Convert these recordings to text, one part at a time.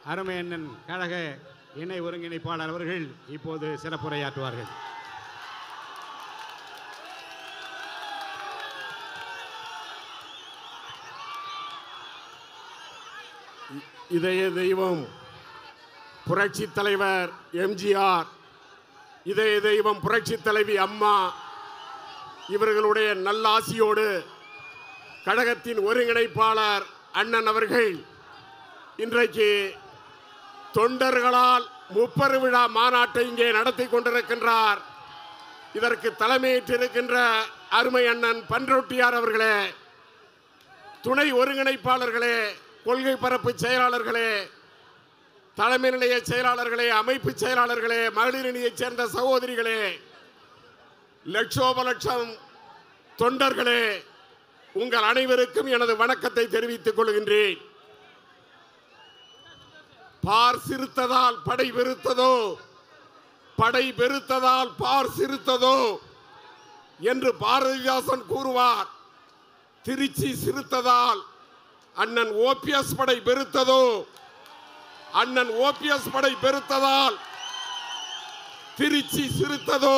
அருமை அண்ணன் கழக இணை ஒருங்கிணைப்பாளர் அவர்கள் இப்போது சிறப்புரையாற்றுவார்கள் இதய தெய்வம் புரட்சி தலைவர் எம்ஜிஆர் இதய தெய்வம் புரட்சி தலைவி அம்மா இவர்களுடைய நல்லாசியோடு கழகத்தின் ஒருங்கிணைப்பாளர் அண்ணன் அவர்கள் இன்றைக்கு தொண்டர்களால் முப்பெரு விழா மாநாட்டை இங்கே நடத்தி கொண்டிருக்கின்றார் இதற்கு தலைமையேற்றிருக்கின்ற அருமை அண்ணன் பன்ரொட்டியார் அவர்களே துணை ஒருங்கிணைப்பாளர்களே கொள்கை பரப்பு செயலாளர்களே தலைமை நிலைய செயலாளர்களே அமைப்பு செயலாளர்களே மகளிரணியைச் சேர்ந்த சகோதரிகளே லட்சோப லட்சம் தொண்டர்களே உங்கள் அனைவருக்கும் எனது வணக்கத்தை தெரிவித்துக் கொள்கின்றேன் பார் சிறுத்ததால் படை பெருத்ததோ படை பெருத்ததால் பார் சிறுத்ததோ என்று பாரதிதாசன் கூறுவார் திருச்சி சிறுத்ததால் அண்ணன் ஓபிஎஸ் படை பெருத்ததோ அண்ணன் ஓபிஎஸ் படை பெருத்ததால் திருச்சி சிறுத்ததோ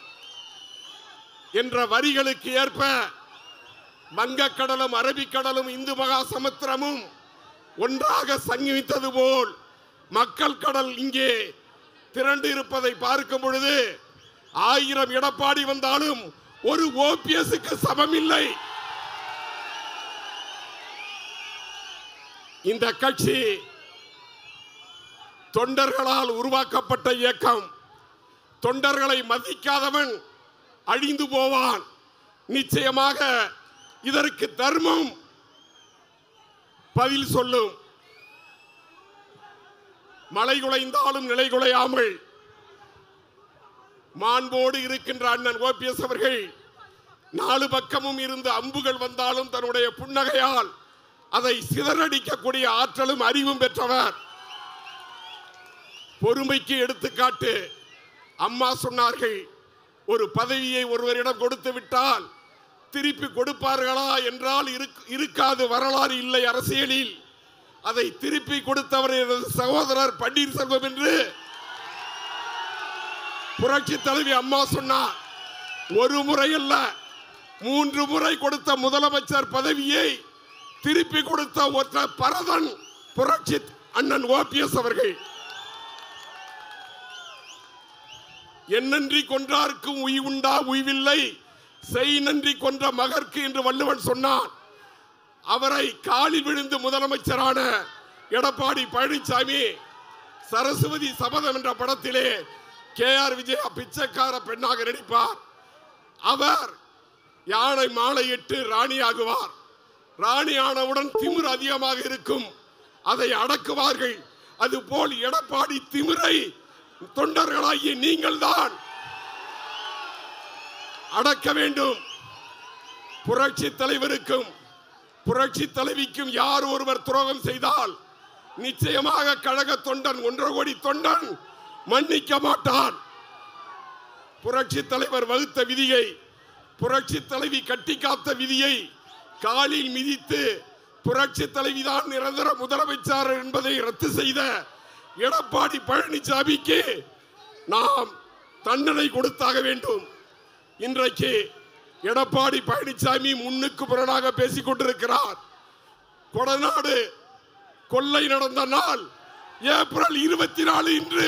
என்ற வரிகளுக்கு ஏற்ப வங்கக்கடலும் அரபிக்கடலும் இந்து மகா சமுத்திரமும் ஒன்றாக சங்கமித்தது போல் மக்கள் கடல் இங்கே திரண்டு இருப்பதை பார்க்கும் பொழுது ஆயிரம் எடப்பாடி வந்தாலும் ஒரு ஓபிஎஸ்க்கு சமமில்லை இந்த கட்சி தொண்டர்களால் உருவாக்கப்பட்ட இயக்கம் தொண்டர்களை மதிக்காதவன் அழிந்து போவான் நிச்சயமாக இதற்கு தர்மம் பதில் சொல்லும் மலை குலைந்தாலும் நிலை குலையாமல் மாண்போடு இருக்கின்ற அண்ணன் ஓபிஎஸ் அவர்கள் நாலு பக்கமும் இருந்து அம்புகள் வந்தாலும் தன்னுடைய புன்னகையால் அதை சிதறடிக்கக்கூடிய ஆற்றலும் அறிவும் பெற்றவர் பொறுமைக்கு எடுத்துக்காட்டு அம்மா சொன்னார்கள் ஒரு பதவியை ஒருவரிடம் கொடுத்து விட்டால் திருப்பி கொடுப்பார்களா என்றால் இருக்- இருக்காது வரலாறு இல்லை அரசியலில் அதை திருப்பி கொடுத்தவர் எனது சகோதரர் பன்னீர்செல்வம் என்று புரட்சி தலைவி அம்மா சொன்னார் ஒரு முறை அல்ல மூன்று முறை கொடுத்த முதலமைச்சர் பதவியை திருப்பி கொடுத்த ஒற்ற பரதன் புரட்சி அண்ணன் ஓபிஎஸ் அவர்கள் என்னன்றி கொன்றார்க்கும் உய்வுண்டா உய்வில்லை செய் நன்றி கொன்ற மகர்க்கு என்று வள்ளுவன் சொன்னான் அவரை காலில் விழுந்து முதலமைச்சரான எடப்பாடி பழனிசாமி சரஸ்வதி சபதம் என்ற படத்திலே கே ஆர் விஜயா பிச்சைக்கார பெண்ணாக நடிப்பார் அவர் யானை மாலையிட்டு ராணி ஆகுவார் ராணி ஆனவுடன் திமிர் அதிகமாக இருக்கும் அதை அடக்குவார்கள் அதுபோல் எடப்பாடி திமிரை தொண்டர்களாகிய நீங்கள்தான் அடக்க வேண்டும் புரட்சி தலைவருக்கும் புரட்சி தலைவிக்கும் யார் ஒருவர் துரோகம் செய்தால் நிச்சயமாக கழக தொண்டன் ஒன்றரை கோடி தொண்டன் மன்னிக்க மாட்டான் புரட்சி தலைவர் வகுத்த விதியை புரட்சி தலைவி கட்டி காத்த விதியை காலில் மிதித்து புரட்சி தலைவிதான் நிரந்தர முதலமைச்சர் என்பதை ரத்து செய்த எடப்பாடி பழனிசாமிக்கு நாம் தண்டனை கொடுத்தாக வேண்டும் இன்றைக்கு எடப்பாடி பழனிசாமி முன்னுக்கு புறனாக பேசிக் கொண்டிருக்கிறார் கொடநாடு கொள்ளை நடந்த நாள் ஏப்ரல் இருபத்தி நாலு இன்று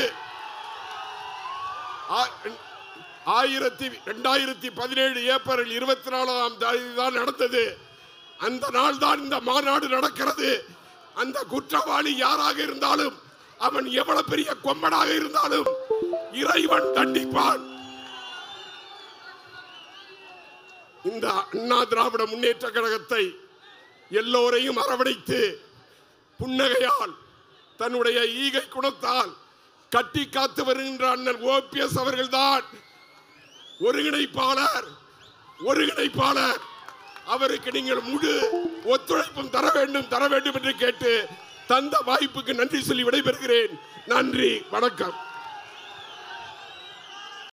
ஆ- ஆயிரத்தி ரெண்டாயிரத்தி பதினேழு ஏப்ரல் இருபத்தி நாலாம் தேதி தான் நடந்தது அந்த நாள் தான் இந்த மாநாடு நடக்கிறது அந்த குற்றவாளி யாராக இருந்தாலும் அவன் எவ்வளவு பெரிய கொம்பனாக இருந்தாலும் இறைவன் தண்டிப்பான் இந்த அண்ணா திராவிட முன்னேற்ற கழகத்தை எல்லோரையும் அரவணைத்து புன்னகையால் தன்னுடைய ஈகை குணத்தால் கட்டி காத்து வருகின்ற அண்ணன் ஓபிஎஸ் அவர்கள்தான் ஒருங்கிணைப்பாளர் ஒருங்கிணைப்பாளர் அவருக்கு நீங்கள் முழு ஒத்துழைப்பும் தர வேண்டும் தர வேண்டும் என்று கேட்டு தந்த வாய்ப்புக்கு நன்றி சொல்லி விடைபெறுகிறேன் நன்றி வணக்கம்